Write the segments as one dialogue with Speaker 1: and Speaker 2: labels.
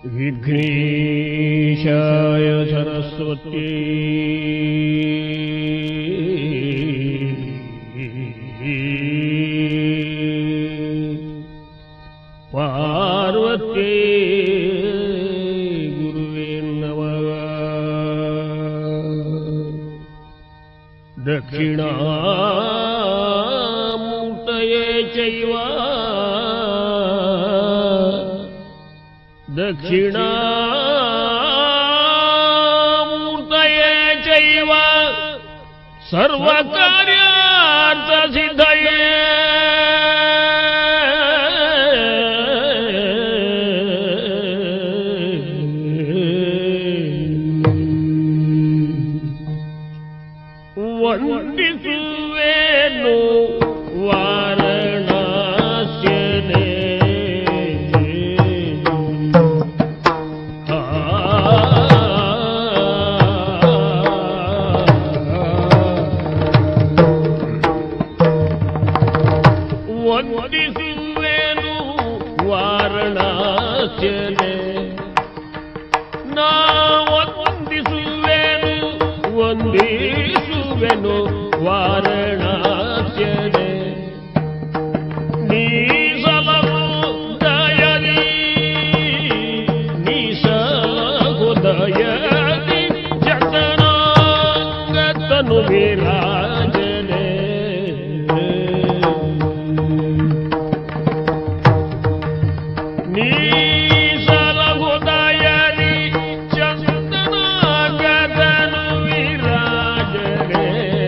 Speaker 1: विघ्नेशाय सरस्वती पार्वती गुरुवे नमः दक्षिणामूर्तये चैव दक्षिणामूर्तये चैव सर्वकार्यार्थसिद्धये ವಂದಿಸುವೇನು ವಾರಣಾಸ್ಯನೇ ಆ ವಂದಿಸುವೇನು ವಾರಣಾಸ್ಯನೇ ನಾ ವಂದಿಸುವೆನು ವಂದಿಸುವೆನು ವಾರಣಾಸ್ಯನೆ ನೀ ಸಲಹುದಯದಿ ನೀ ಸಲಹುದಯದಿ ಜಗನಾಂಗತನು ವಿರಾಜನೆ ನೀ ಸಲಹುದಯದಿ ಚಂದನಾಗದನು ವಿರಾಜನೆ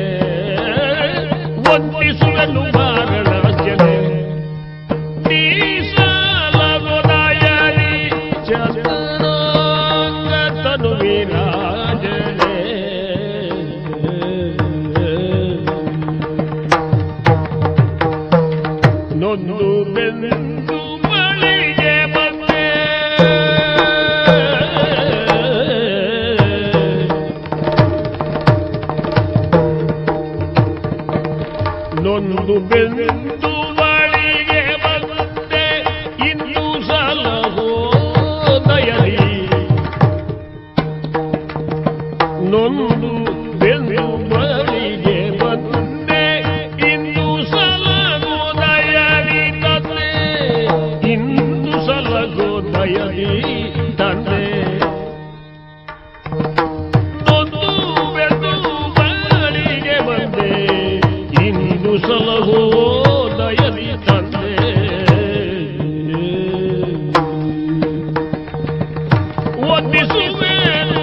Speaker 1: ವಂದಿಸುವೆನು ವಾರಣಾಸ್ಯನೆ ನೀ ಸಲಹುದಯದಿ ಚಂದನಾಗದನು ವಿರಾಜನೆ ನೊಂದು ಬೆಂದು ಬಳಿಗೆ ಬಂದೆ ನೊಂದು ಬೆಂದು ಬಳಿಗೆ ಬಂದೆ ಇನ್ನು ಸಲಹೋ ದಯದಿ ನೊಂದು ಬೆಂದು ಬಳಿಗೆ ಬಂದೆ ಇನ್ನು ಸಲಗೋ ದಯದಿ ತಂದೆ ಇಂದು ಸಲಗೋ ದಯದಿ ತಂದೆ ನೊಂದು ಬೆಂದು ಬಳಿಗೆ ಬಂದೆ ಇಂದು ಸಲಹೋ ದಯದಿ ತಂದೆ ವಂದಿಸುವೇನು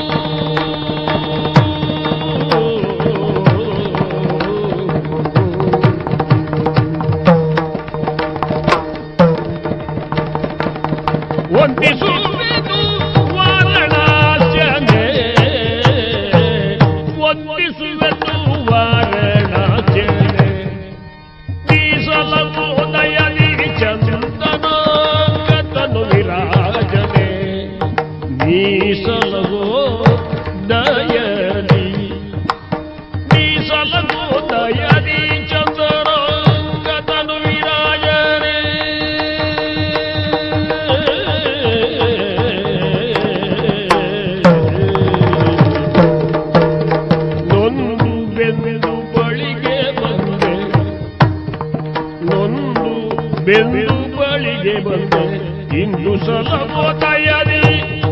Speaker 1: ವಂದಿಸುವೆನು ವಾರಣಾಸ್ಯನೇ ವಂದಿಸುವೆನು ವಾರಣಾಸ್ಯನೇ ನೀಸಲೋದಯದಿ ಚಂದನಾಗತನು ವಿರಾಜನೆ ನೀಸಲಗೋ ದಯದಿ ನೀಸಲಗೋ ದಯದಿ ಚಂದನಾಗತನು ವಿರಾಜನೆ ನೊಂದು ಬೆಂದು ಬಳಿಗೆ ಬಂದೆ ನೊಂದು ಬೆಂದು ಬಳಿಗೆ ಬಂದೆ ಇಂದು ಸಲಗೋ ದಯದಿ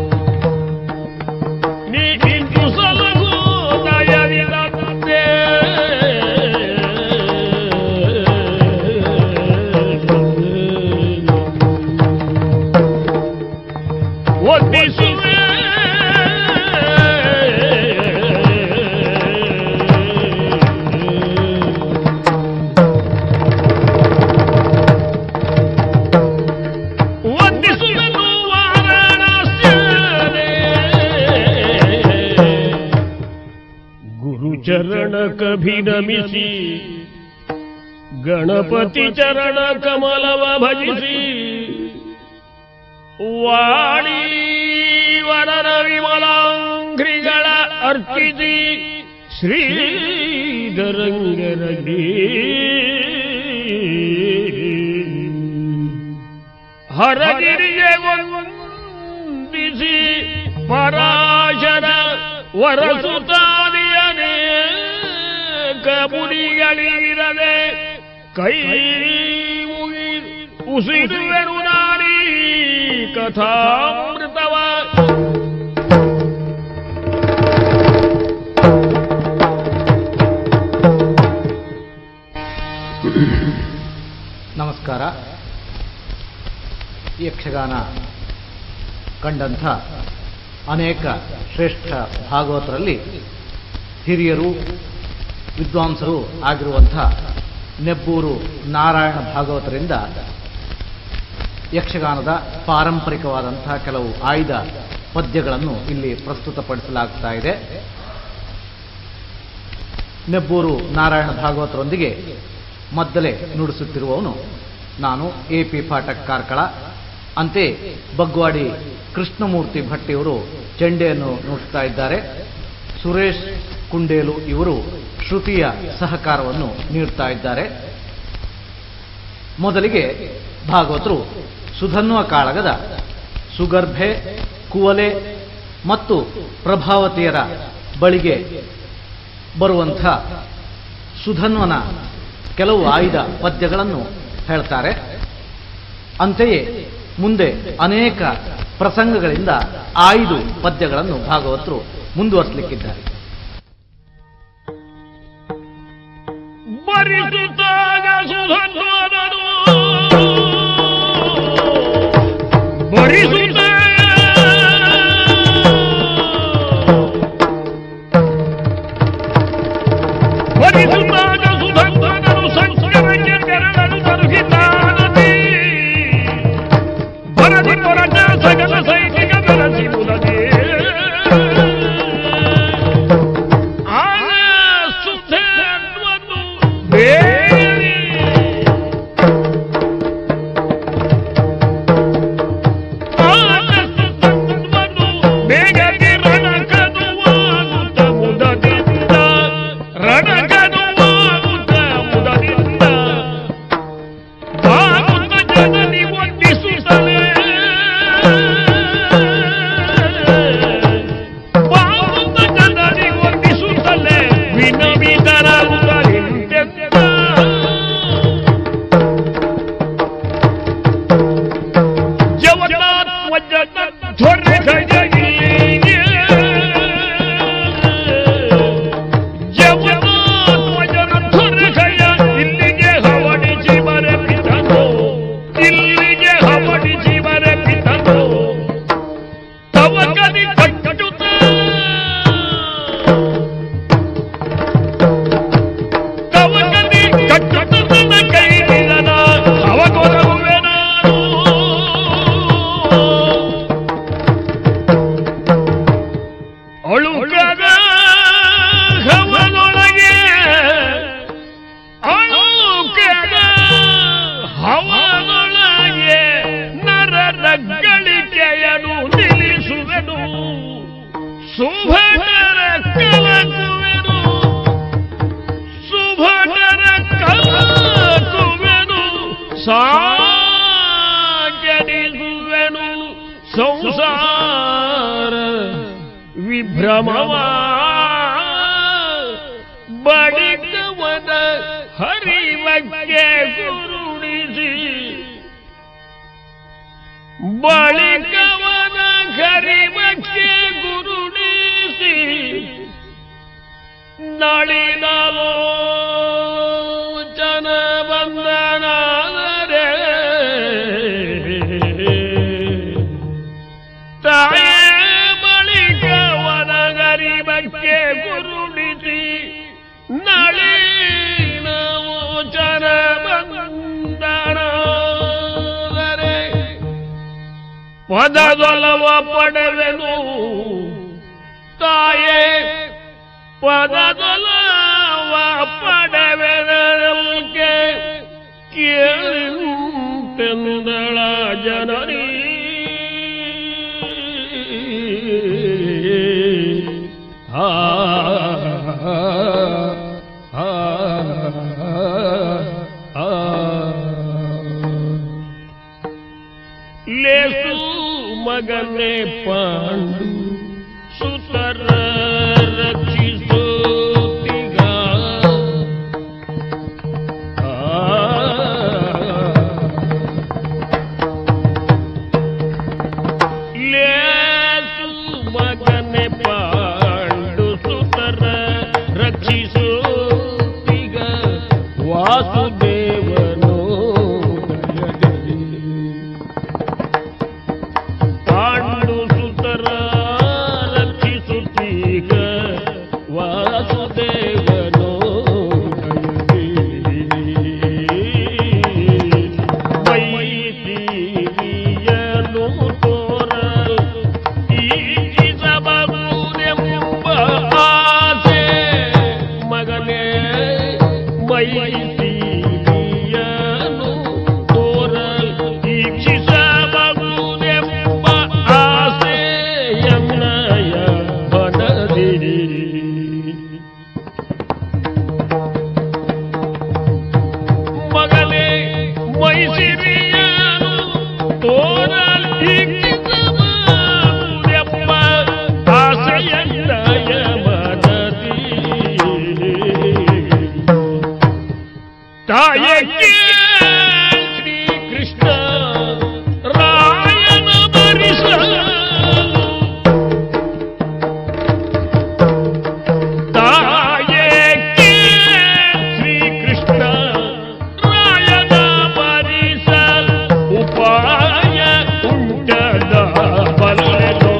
Speaker 1: ನೀ ಇಂದು ಸಲಗೋ ದಯದಿ ತಂದೆ ವಂದಿಸುವೆ ವಂದಿಸುವೆನು ವಾರಣಾಸ್ಯನೇ ಗುರುಚರಣ ಕಭಿನಮಿಸಿ ಗಣಪತಿ ಚರಣ ಕಮಲವ ಭಜಿಸಿ ವಾಣಿ ವರನ ವಿಮಲಾಂಘ್ರಿಗಳ ಅರ್ಪಿಸಿ ಶ್ರೀಧರಂಗರಗಿ ಹರಗಿರಿಗೆ ಪರಾಶರ ವರಸುತ್ತಾದಿಯನೇ ಕಬುಡಿಗಳಿರದೆ ಕೈ ಮುಗಿ ಉಸಿರುವೆನು ನಾಡಿ ಕಥಾಮೃತವ
Speaker 2: ನಮಸ್ಕಾರ ಯಕ್ಷಗಾನ ಕಂಡಂಥ ಅನೇಕ ಶ್ರೇಷ್ಠ ಭಾಗವತರಲ್ಲಿ ಹಿರಿಯರು ವಿದ್ವಾಂಸರು ಆಗಿರುವಂಥ ನೆಬ್ಬೂರು ನಾರಾಯಣ ಭಾಗವತರಿಂದ ಯಕ್ಷಗಾನದ ಪಾರಂಪರಿಕವಾದಂಥ ಕೆಲವು ಆಯ್ದ ಪದ್ಯಗಳನ್ನು ಇಲ್ಲಿ ಪ್ರಸ್ತುತಪಡಿಸಲಾಗ್ತಾ ಇದೆ ನೆಬ್ಬೂರು ನಾರಾಯಣ ಭಾಗವತರೊಂದಿಗೆ ಮದ್ದಲೆ ನುಡಿಸುತ್ತಿರುವವನು ನಾನು ಎ ಪಿ ಪಾಠಕ್ ಕಾರ್ಕಳ ಅಂತೆ ಬಗ್ವಾಡಿ ಕೃಷ್ಣಮೂರ್ತಿ ಭಟ್ಟಿಯವರು ಚೆಂಡೆಯನ್ನು ನುಡಿಸ್ತಾ ಇದ್ದಾರೆ ಸುರೇಶ್ ಕುಂಡೇಲು ಇವರು ಶ್ರುತಿಯ ಸಹಕಾರವನ್ನು ನೀಡ್ತಾ ಇದ್ದಾರೆ ಮೊದಲಿಗೆ ಭಾಗವತರು ಸುಧನ್ವ ಕಾಳಗದ ಸುಗರ್ಭೆ ಕುವಲೆ ಮತ್ತು ಪ್ರಭಾವತಿಯರ ಬಳಿಗೆ ಬರುವಂಥ ಸುಧನ್ವನ ಕೆಲವು ಆಯ್ದ ಪದ್ಯಗಳನ್ನು ಹೇಳ್ತಾರೆ ಅಂತೆಯೇ ಮುಂದೆ ಅನೇಕ ಪ್ರಸಂಗಗಳಿಂದ ಆಯ್ದು ಪದ್ಯಗಳನ್ನು ಭಾಗವತರು ಮುಂದುವರಿಸಲಿಕ್ಕಿದ್ದಾರೆ
Speaker 1: ಬರಿಸುತ್ತಾಗ ಸುಧನ್ವನನು ಬರಿಸುತ್ತ ಬರಿಸುತ್ತಾಗ ಸುಧನ್ವನನು ಸಂಸ್ಕರಕ್ಕೆ ತೆರಳಲು ತರುಹಿತಾನತಿ ಬರದಿ ಪೊರಟ ಸಕಲ ಸೈನಿಕ ಬೆರಸಿ ಮುದದೆ ಆಗ ಸುಧನ್ವನು ಬೇರೆ ಆಗ ಸುಧನ್ವನು ಬೇಗನೆ ರಣಕನುವಾಗುತ್ತ ಮುದದಿಂದ ರಣಕನುವಾಗುತ್ತ ಮುದದಿಂದ ಬಾಗುತ್ತ ಜನನಿ ವಂದಿಸುತ್ತಲೇ ಬಾಗುತ್ತ ಜನನಿ ವಂದಿಸುತ್ತಲೇ ವಿನವಿತರಾಗುತ್ತಲಿಂತೆಂದ ಜಗನ್ನಾಥ ವಜ್ರನಾಥ ಧ್ವರೆ ಕೈಯಲ್ಲಿ ಜಗನ್ನಾಥ ವಜ್ರನಾಥ ಧ್ವರೆ ಕೈಯ ಇಲ್ಲಿಗೆ ಹವಡಿಸಿ ಬರೆಪಿತನು ಇಲ್ಲಿಗೆ ಹವಡಿಸಿ ಬರೆಪಿತನು ತವಕದಿ ಕಟ್ಟುತ್ತ ತವಕದಿ ಕಟ್ಟುತ್ತ ನನ್ನ ಕೈ ನಿಲ್ಲದ ಅವಗೊರಗುವೆ ನಾನು ಅಳುಕದ ಹವನೊಳಗೆ ಅಳುಕದ ಹವನೊಳಗೆ ನರನ ಗಳಿಕೆಯನು ನಿಲ್ಲಿಸುವೆನು ಸುಭಟರ ಕಲಕುವೆನು ಸುಭಟರ ಕಲಕುವೆನು ಸಾಗರಿಸುವೆನು ಸಂಸಾರ ವಿಭ್ರಮವ ಬಡಿದವನ ಹರಿವಕ್ಕೆ ಗುರುಡಿಸಿ ಬಳಿಕವನ ಹರಿವಕ್ಕೆ ಗುರುಡಿಸಿ ನಳಿನಲೋ ಜನ ಬಂದನಾದರೆ ತಾಯೇ ಬಳಿಕವನ ಗರಿಬಕ್ಕೆ ಗುರುಡಿಸಿ ನಳಿನವೋ ಜನ ಬಂದನಾದರೆ ಪದದೊಲವ ಪಡೆವೆನು ತಾಯೇ ಪದದೊಲವ ಪಡೆವೆನಲ್ಕೆ ಕೇಳಿಂತೆಂದಳ ಜನನಿ ಆ ಆ ಆ ಲೇಸು ಮಗನೇ ಪಾಂಡು ಸುತರ ರಕ್ಷಿಸೋತಿಗ ಲೇಸು ಮಗನೆ ಪಾಂಡು ಸುತರ ರಕ್ಷಿಸೋತಿಗ ವಾಸುದೇವನು ದಯದಿ. ಪಾಂಡು ಸುತರ ರಕ್ಷಿಸುತ್ತೀಗ ವಾಸುದೇವನು ವೈತೀರಿಯನು ತೋರ ಈಜಿಸಬಹುದೆಂಬ ಆಸೆ ಮಗನೇ ಮೈತೀರಿಯನು ತೋರ ಈಕ್ಷಿಸಬಹುದೆಂಬ ಆಸೆ ಎನ್ನಯ ಬನದಿರಿ ಮಗನೇ ಮೈಸಿರಿಯನು ತೋರಲ್ ಈಕ್ಷಿಸಬಹುದೆಂಬ ಆಸೆಯನ್ನಯ ಬನದಿರಿ ತಾಯಕ್ಕೆ ಶ್ರೀ ಕೃಷ್ಣ ರಾಯನ ಬರಿಸಲು ತಾಯಕ್ಕೆ ಶ್ರೀ ಕೃಷ್ಣ ರಾಯನ ಬರಿಸಲು ಉಪಾಯ ಉಂಟದ ಬಲ್ಲೆದು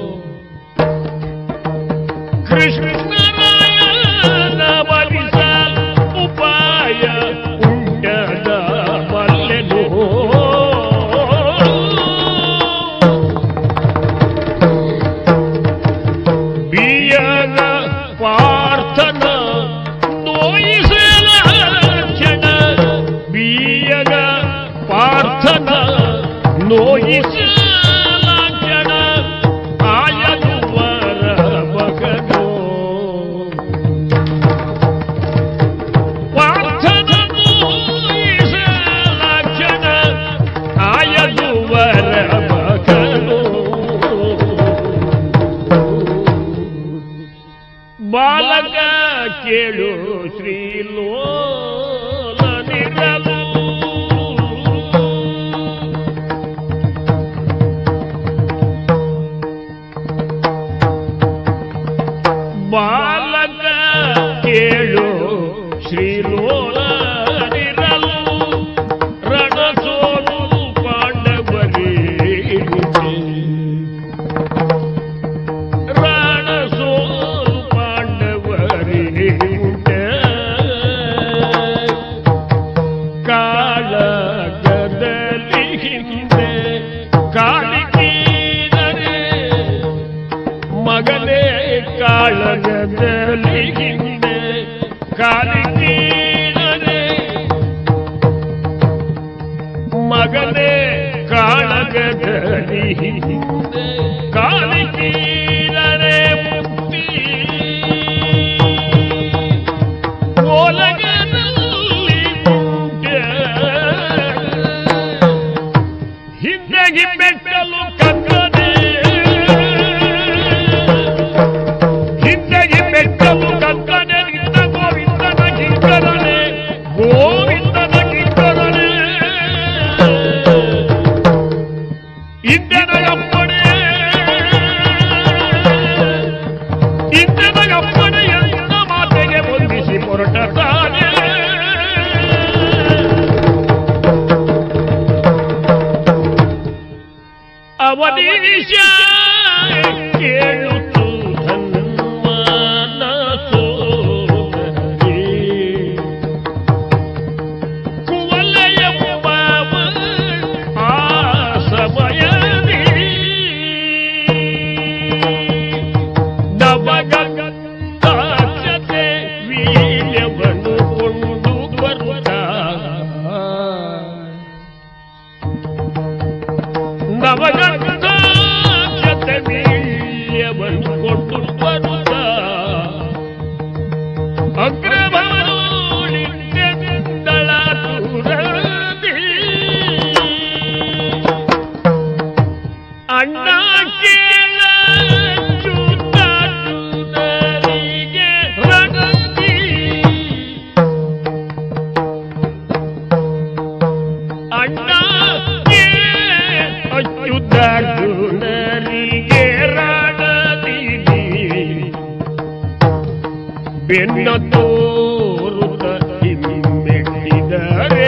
Speaker 1: ಕೃಷ್ಣರಾಯನ ಬಲಿಸಲು ಉಪಾಯ ಉಂಟದ ಬಲ್ಲೆನು ಬಿಯನ ಪಾರ್ಥನ ನೋಯಿಸಲ ಕ್ಷಣ ಬಿಯನ ಪಾರ್ಥನ ನೋಯಿಸಲ ಕ್ಷಣ ಆಯನು ವರ ಮಗನು ಪಾರ್ಥನ ನೋಯಿಸಲ ಕ್ಷಣ ಆಯನು ವರ ಮಗನು ಬಾಲಕ ಕೇಳು ಶ್ರೀಲೋಲನಿರಲು ಬಾಲಕ ಕೇಳು ಶ್ರೀಲೋಲನಿರಲು ರಣಸೋಲು ಪಾಂಡವರಿಗೆ ರಣಸೋಲು ಪಾಂಡವರಿಗೆ ಕಾಳಗದಲ್ಲಿ ಹಿಂದೆ ಕಾಲಿಕೀರರೆ ಮಗನೇ ಕಾಳಗದಲ್ಲಿ ಹಿಂದೆ ಕಾಲಿಕೀರರೆ ಮಗನೇ ಕಾಳಗದಲ್ಲಿ ಹಿಂದೆ ಕಾಲಿಕೀರರೆ ಮುಕ್ತಿ ಓಲಗದಲ್ಲಿ ಉಂಟೆ. ಹಿಂದೆಗೆ ಬೆಟ್ಟಲು ಕಕ್ಕನೆ ಹಿಂದೆಗೆ ಬೆಟ್ಟಲು ಕಕ್ಕನೆ ನಿಂತ ಗೋವಿಂದನ ಕಿಂಕರನೆ ಗೋವಿಂದನ ಕಿಂಕರನೆ ಇಂದೆನಗಪ್ಪಣೆ ಇಂದೆನಗಪ್ಪಣೆ ಎಂದ ಮಾತೆಗೆ ಹೊಂದಿಸಿ ಹೊರಟ ತಾನೆ ಅವನೀಶ ಕೇಳುತ್ತು ಧನ್ವನ ಸೋದರಿ ಕುವಲಯಂಬವ ಆ ಸಮಯದಿ ನವಗಂಧಾಕ್ಷತೆ ವೀರ್ಯವನ್ನು ಕೊಂಡು ಬರುತ್ತ ನವಗಂಧಾಕ್ಷತೆ ವೀರ್ಯವನ್ನು ಬೆನ್ನ ತೋರುತ್ತ ಹಿಮ್ಮೆಟ್ಟಿದರೆ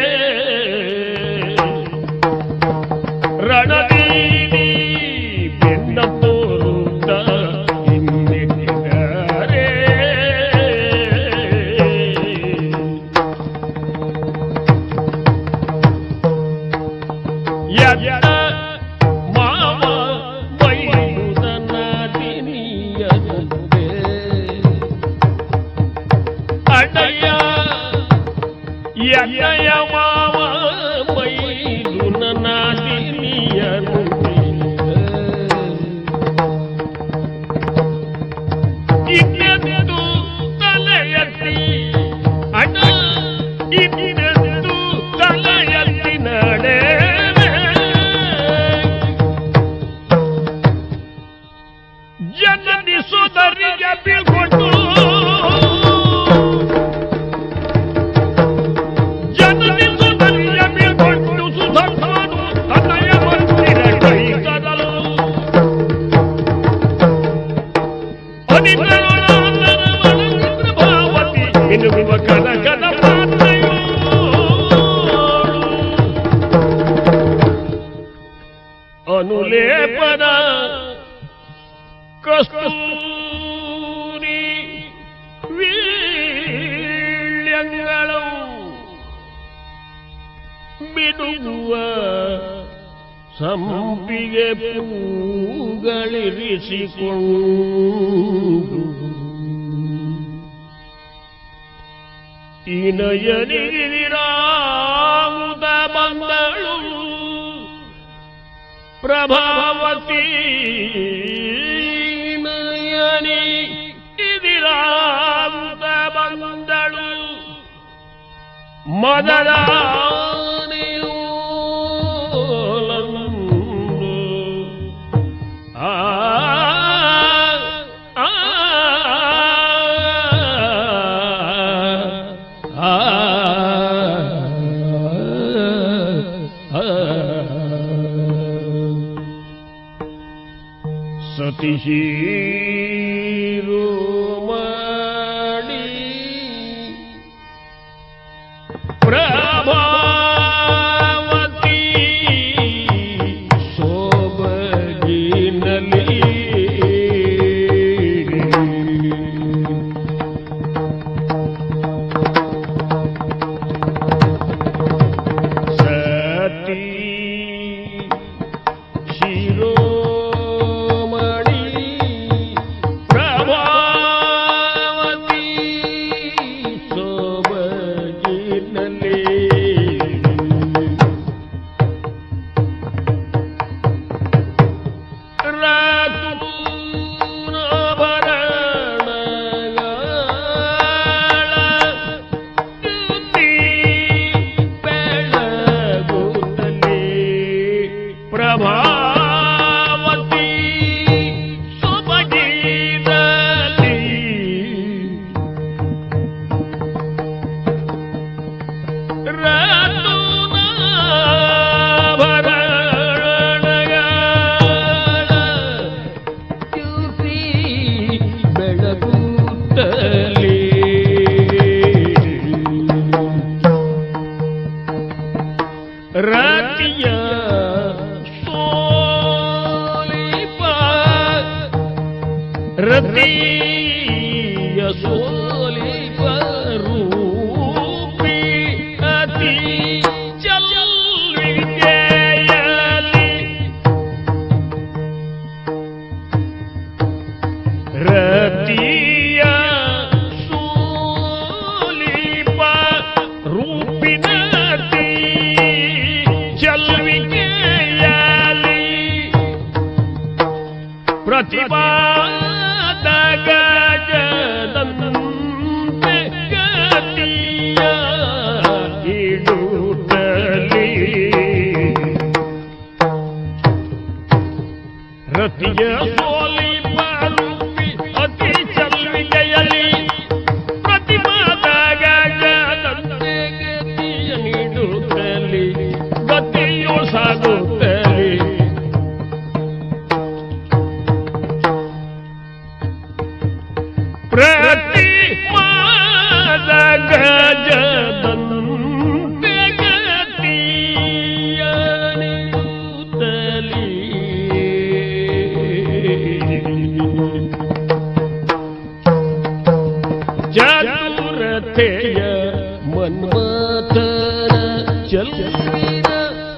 Speaker 1: ರಣದೀನಿ ಬೆನ್ನ ತೋರುತ್ತ ಹಿಮ್ಮೆಟ್ಟಿದರೆ ಯಜ್ಞ ಮಾವ ವೈರುದನ ದಿನಿಯದಂತೆ ಅಣ್ಣಯ್ಯ ಯಜ್ಞಯ ಮಾವ ವೈರುದನ ದಿನಿಯದಂತೆ ಇನ್ನೆಂದು ತಲೆಯತ್ತಿ ಅಣ್ಣ ಇನ್ನೆಂದು ತಲೆಯತ್ತಿ ನಡೆ ಜನನಿ ಸೋದರಿಗೆ ಬೀಳ್ಕೊಂಡು ಜನನಿ ಸೋದರಿಗೆ ಬೀಳ್ಕೊಂಡು ಸುಧರ್ಮನು ತನ್ನಯ ಮಂದಿರ ಕೈಗದಲು ಪ್ರಭಾವತಿ ಮಿನುಗುವ ಕನಕದ ಪಾತ್ರೆಯು ಅನುಲೇಪದ ಕಸ್ತೂರಿ ವೀಳ್ಯಗಳು ಬಿಡುವ ಸಂಪಿಗೆ ಪೂಗಳಿರಿಸಿಕೊಂಡು ಇನಯನಿಗಿರಾವುದ ಬಂದಳು ಪ್ರಭಾವತಿ ನಯನಿ ಇದಿರಾವುದ ಬಂದಳು ಮದರಾನೆಯೋಲಂದು ಆ ಆ ಆ ಸತಿಶೀರೋಮಣಿ ಪ್ರಭಾವತಿ ಸೋಬಗಿನಲಿ ಸತಿ ಶಿರೋಮಣಿ ಪ್ರಭಾವತಿ ಸೋಬಗಿನಲಿ ಪ್ರಭಾವತಿ ಸೊಬಗಿರಲಿ ಬೆಳಗುತ್ತಲೇ ರಾತಿಯ ಸೋಲಿಪ ರತಿಯ ಸೋಲಿಪ ರೂಪಿ ಅತಿ ಚಲ್ವಿಕೆಯಲಿ ರತಿಯ ಸೋಲಿಪ ರೂಪಿನತಿ ಚಲ್ವಿಕೆಯಲಿ ಪ್ರತಿಪಾದ ಗಜದಂತೆ ಗತಿಯ ಇಡುತ್ತಲಿ ರತಿಯ ಸೋಲಿ ರೂಪಿ ಅತಿ ಚಲ್ವಿಕೆಯಲಿ ಪ್ರತಿಪಾದ ಗಜದಂತೆ ಗತಿಯ ನೀಡುತ್ತಲಿ ಗತಿಯು ಸಾಗುತ್ತಲಿ ಪ್ರತಿ
Speaker 3: ಚತುರತೆಯ ಮನ್ಮಥನ ಚಲ್ವಿನ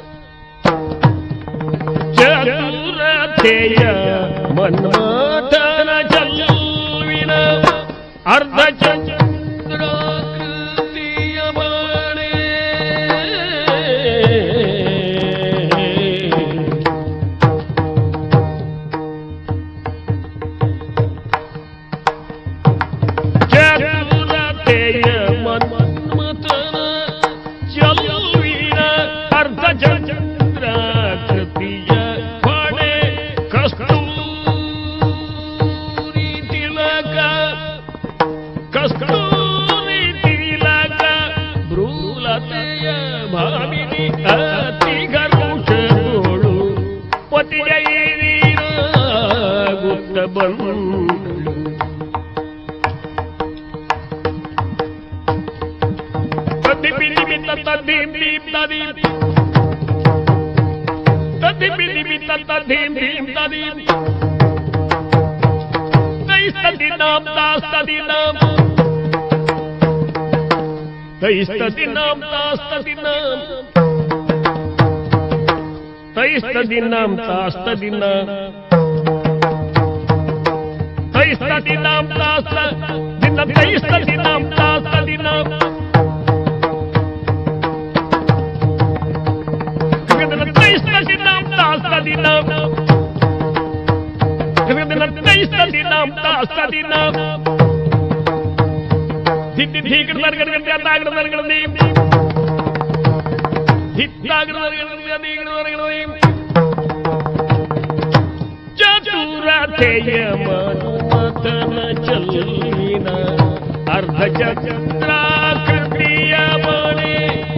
Speaker 3: ಚತುರತೆಯ ಮನ್ಮಥನ ಚಲ್ವಿನ ಅರ್ಧ ಚಂದ್ರಾಕೃತಿಯ ಬಾಣೆ ಚತುರತೆಯ ಮನ್ಮಥನ ಚಲುವಿನ ಅರ್ಧ ಚಂದ್ರಾಕೃತಿಯ ಪಡೆ ಕಸ್ತೂರಿ ತಿಲಕ ಕಸ್ತೂರಿ ತಿಲಕ ಭ್ರೂಲತೆಯ ಭಾಮಿನಿ ಅತಿ ಗರುಷಗೋಳು ಪತಿಯೈರೀರಾಗುತ್ತ ಬಂದು ತದ್ದಿಪಿಲಿಮಿತ ತದ್ದೀಂ ದೀಂ ತದೀಂ ತದ್ದಿಪಿಲಿಮಿತ ತದ್ದೀಂ ದೀಂ ತದೀಂ ತೈಸ್ತದಿನಾಂ ತಾಸ್ತದಿನಾಂ ತೈಸ್ತದಿನಾಂ ತಾಸ್ತದಿನಾಂ ತೈಸ್ತದಿನಾಂ ತಾಸ್ತದಿನಾಂ ತೈಸ್ತದಿನಾಂ ತಾಸ್ತ ದಿನ ತೈಸ್ತದಿನಾಂ ತಾಸ್ತದಿನಾಂ Teistatinam tastatinam. Teistatinam tastatinam. Hitti dhikar dargar gandya tagar dargar dim. Hittagar dargar gandya dhikar dargar dim. ಚತುರತೆಯ ಮನುಮತನ ಚಲ್ಲಿನ ಅರ್ಧ ಚಂದ್ರಾಕೃತಿಯ ಮಣೆ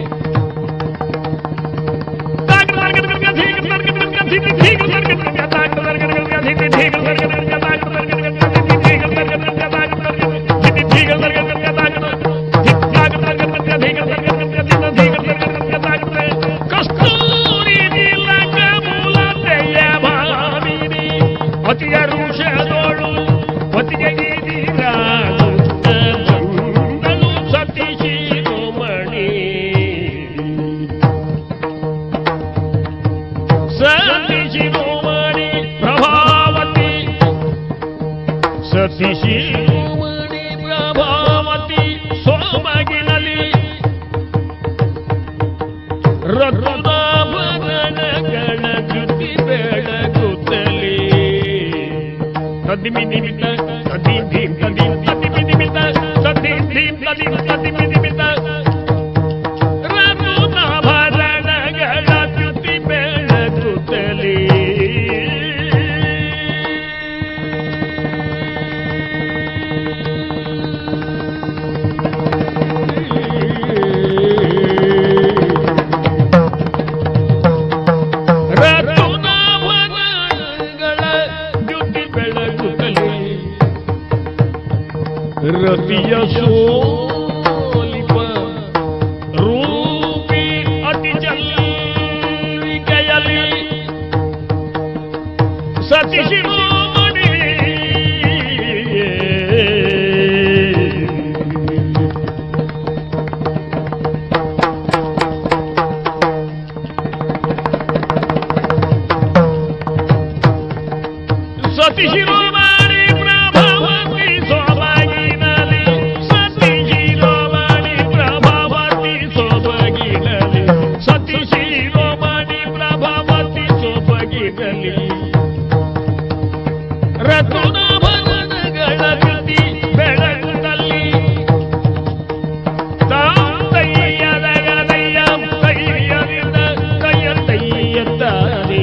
Speaker 3: ಕಸ್ತೂರಿ ನೀಲಕ ಮೂಲತೆಯ ಭಾವಿನಿ ಅತಿಯ ಋಷದೋಳು ಪತಿಗೆ ಬಂದಳು ಸತಿ ಶಿರೋಮಣಿ ಸತಿ ಶಿರೋಮಣಿ ಪ್ರಭಾವತಿ ಸತಿ ಶಿರೋಮಣಿ ಪ್ರಭಾವತಿ ಸೋಮಗಿನಲಿ ರಘುನಾಭರಣಗಳ ಕೃತಿ ಬೆಳಗುತ್ತಲೇ ತದ್ದಿಮಿ ನಿಮಿತ್ತ ತದ್ದಿ ಧೀಂ ತದ್ದಿಂ ತದ್ದಿಮಿ ನಿಮಿತ್ತ ತದ್ದಿ ಧೀಂ ತದ್ದಿಂ ತದ್ದಿಮಿ ನಿಮಿತ್ತ ರಘುನಾಭರಣಗಳ ಕೃತಿ ಬೆಳಗುತ್ತಲೇ ರಘುನಾಭರಣಗಳ ದ್ಯುತಿ ಬೆಳಗುತ್ತಲೇ ರತಿಯ ಸೋಲಿಪ ರೂಪಿ ಅತಿ ಜಲ್ಲಿಕೆಯಲಿ ಸತಿ ಶಿರೋಮಣಿ ಸತಿ ಶಿರೋಮಣಿ ಪ್ರಭಾವತಿ ಸೋಬಗಿನಲಿ ಸತಿ ಶಿರೋಮಣಿ ಪ್ರಭಾವತಿ ಸೋಬಗಿನಲಿ ಸತಿ ಶಿರೋಮಣಿ ಪ್ರಭಾವತಿ ಸೋಬಗಿನಲಿ ರಘುನಾಭರಣಗಳ ಕೃತಿ ಬೆಳಗುತ್ತಲ್ಲಿ ತಾಂತಯ್ಯದಗದಯ್ಯ ತಯ್ಯದಿಂದ ಕೈಯ ತಯ್ಯತ್ತಾರೆ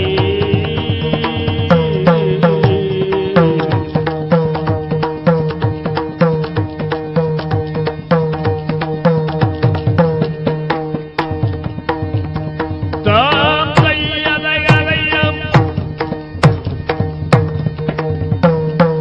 Speaker 3: ತಾಂತಯ್ಯದಗದಯ್ಯ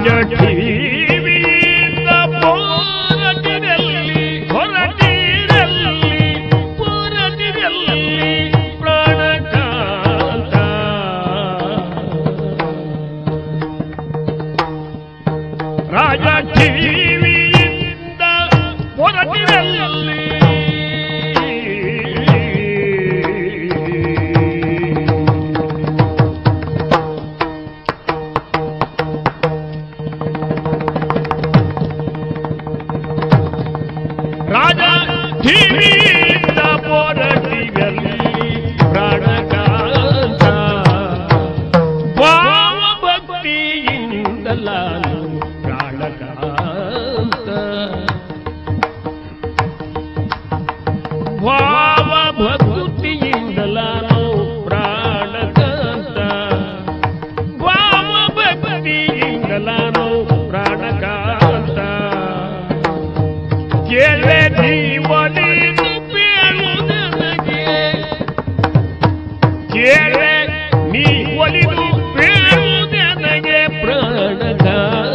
Speaker 3: ರಾಜ ಟಿವಿಯಿಂದ ಹೊರಟಿನಲ್ಲಿ ಹೊರಟಿನಲ್ಲಿ ಹೊರಟಿನಲ್ಲಿ ಪ್ರಾಣಕಾಂತ ರಾಜ ಟಿವಿಯಿಂದ ಹೊರಟಿನಲ್ಲಿ ರಾಜ ಟಿವಿಯಿಂದ ಹೊರಟಿನಲ್ಲಿ ಪ್ರಾಣಕಾಂತ ಭಾವ ಭಕ್ತಿಯಿಂದಲ ಪ್ರಾಣಕಾಂತ ಭಾವ ಭಕ್ತಿಯಿಂದಲಾನು ಪ್ರಾಣಕಾಂತ ಭಾವ ಭಕ್ತಿಯಿಂದಲಾನು ಪ್ರಾಣಕಾಂತ ಕೇಳೆ ಜೀವನಿದು ಬೇಳುವುದನಗೆ ಕೇಳೆ ನೀ ಒಲಿದು ಬೇಳುವುದನಗೆ ಪ್ರಾಣಕಾಂತ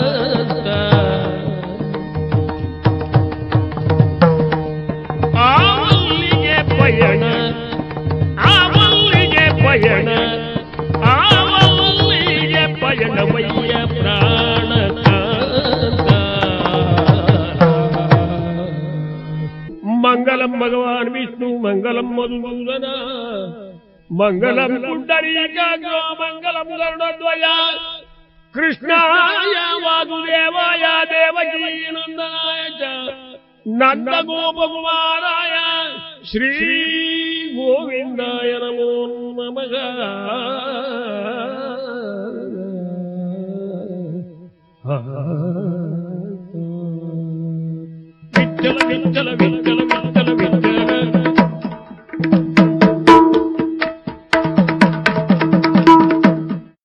Speaker 3: ಆವಲ್ಲಿಗೆ ಪಯಣ ಆವಲ್ಲಿಗೆ ಪಯಣ ಆವಲ್ಲಿಗೆ ಪಯಣವಯ್ಯ ಪ್ರಾಣಕಾಂತ ಮಂಗಲಂ ಭಗವಾನ್ ವಿಷ್ಣು ಮಂಗಲಂ ಮಧುಸೂದನ ಮಂಗಲಂ ಪುಂಡರೀಕಾಗ್ರೋ ಮಂಗಲಂ ಗರುಡದ್ವಯ ಕೃಷ್ಣಾಯ ವಾಸುದೇವಾಯ ದೇವಕೀ ನಂದನಾಯ ಚ ನಂದ ಗೋಪಕುಮಾರಾಯ ಶ್ರೀ ಗೋವಿಂದಾಯ ನಮೋ ನಮಃ ವಿಠಲ ವಿಠಲ ವಿಠಲ